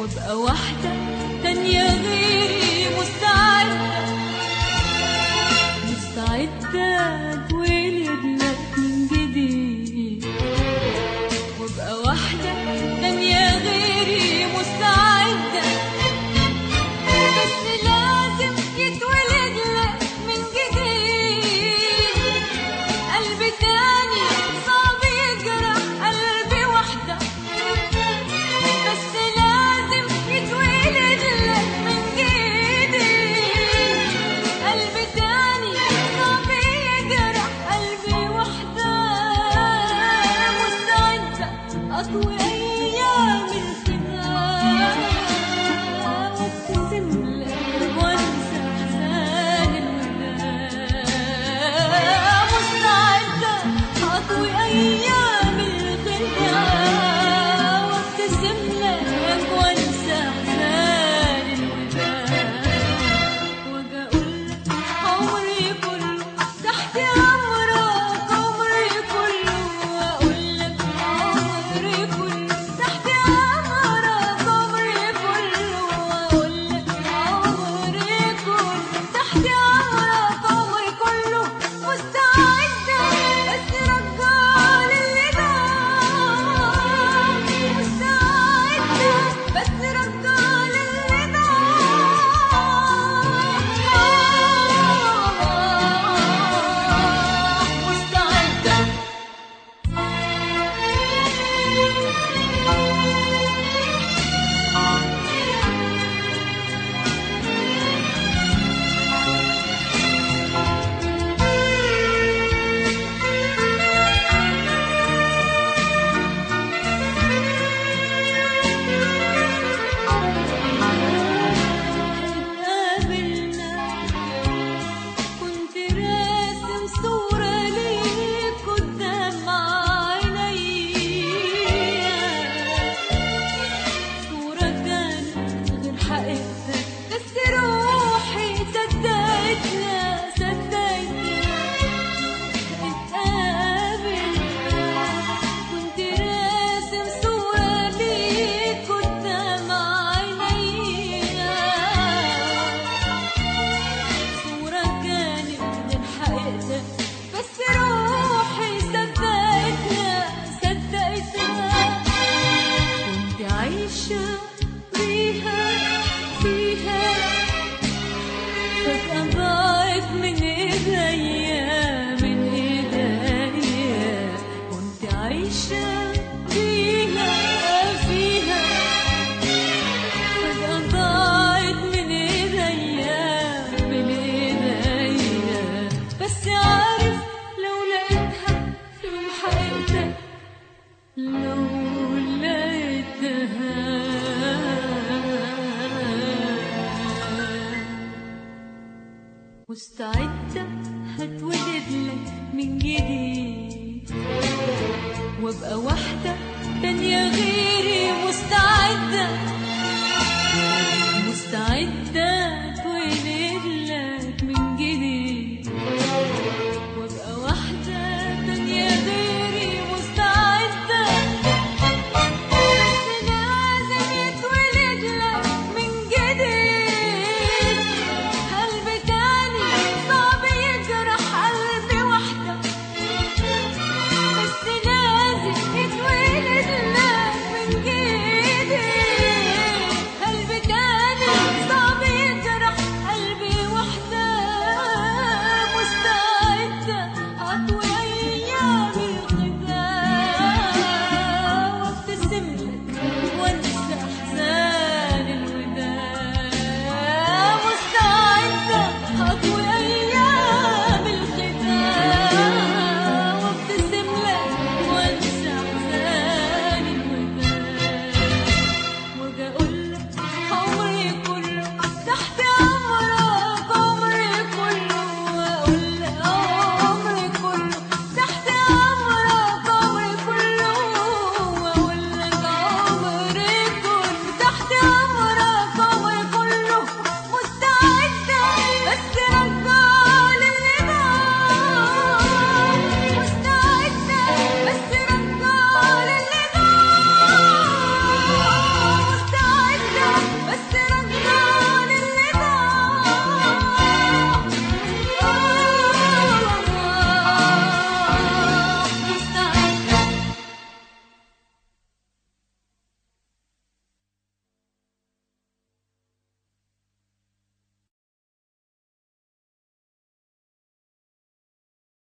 وابقى واحدة تانية غيري مستعدة مستعدة اتولد لك من جديد وابقى واحدة تانية غيري مستعدة بس لازم يتولد لك من جديد قلبي تاني صعب يجرح قلبي واحدة بس لازم يتولد لك من جديد قلبي تاني صعب يجرح قلبي واحدة مستعدة أطوي أيام الخداع وابتسم لك وانسى أحزان الوداع مستعدة أطوي أيام الخداع وابتسم لك وانسى أحزان الوداع واجي أقولك عمري كله تحت أمرك عمري كله وأقولك عمري كله تحت أمرك عمري كله وأقولك عمري كله تحت أمرك عمري كله مستعدة بس رجعلي اللي ضاع مستعدة بس رجعلي اللي ضاع مستعدة اتقابلنا كنت راسم صورة ليك قدام عينيا صورة كانت غير حقيقتك بس روحي صدقتنا صدقتنا اتقابلنا كنت راسم صورة ليك قدام عينيا صورة كانت من حقيقتك بس روحي صدقتنا صدقتنا كنت عايشة فيها فيها فجأة ضاعت من ايديا من ايديا كنت عايشة فيها فيها فجأة ضاعت من ايديا من ايديا بس عارف لو لقيتها في حقيقتك لو لقيتها مستعدة هتولد لك من جديد وابقى واحدة تانية غيري مستعدة